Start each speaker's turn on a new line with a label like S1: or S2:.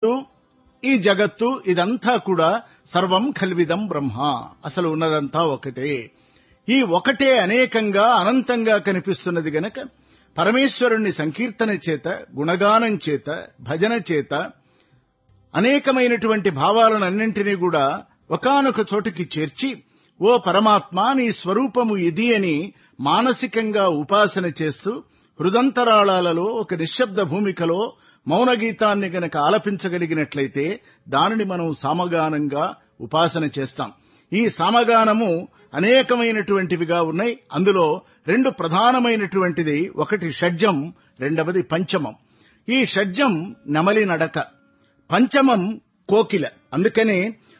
S1: ఈ జగత్తు ఇదంతా కూడా సర్వం ఖల్విదం బ్రహ్మ అసలు ఉన్నదంతా ఒకటే ఈ ఒకటే అనేకంగా అనంతంగా కనిపిస్తున్నది గనక పరమేశ్వరుణ్ణి సంకీర్తన చేత గుణగానం చేత భజన చేత అనేకమైనటువంటి భావాలనన్నింటినీ కూడా ఒకానొక చోటికి చేర్చి ఓ పరమాత్మ నీ స్వరూపము ఇది అని మానసికంగా ఉపాసన చేస్తూ హృదంతరాళాలలో ఒక నిశ్శబ్ద భూమికలో మౌన గీతాన్ని గనక ఆలపించగలిగినట్లయితే దానిని మనం సామగానంగా ఉపాసన చేస్తాం ఈ సామగానము అనేకమైనటువంటివిగా ఉన్నాయి అందులో రెండు ప్రధానమైనటువంటిది ఒకటి షడ్జం రెండవది పంచమం ఈ షడ్జం నెమలి నడక పంచమం కోకిల అందుకనే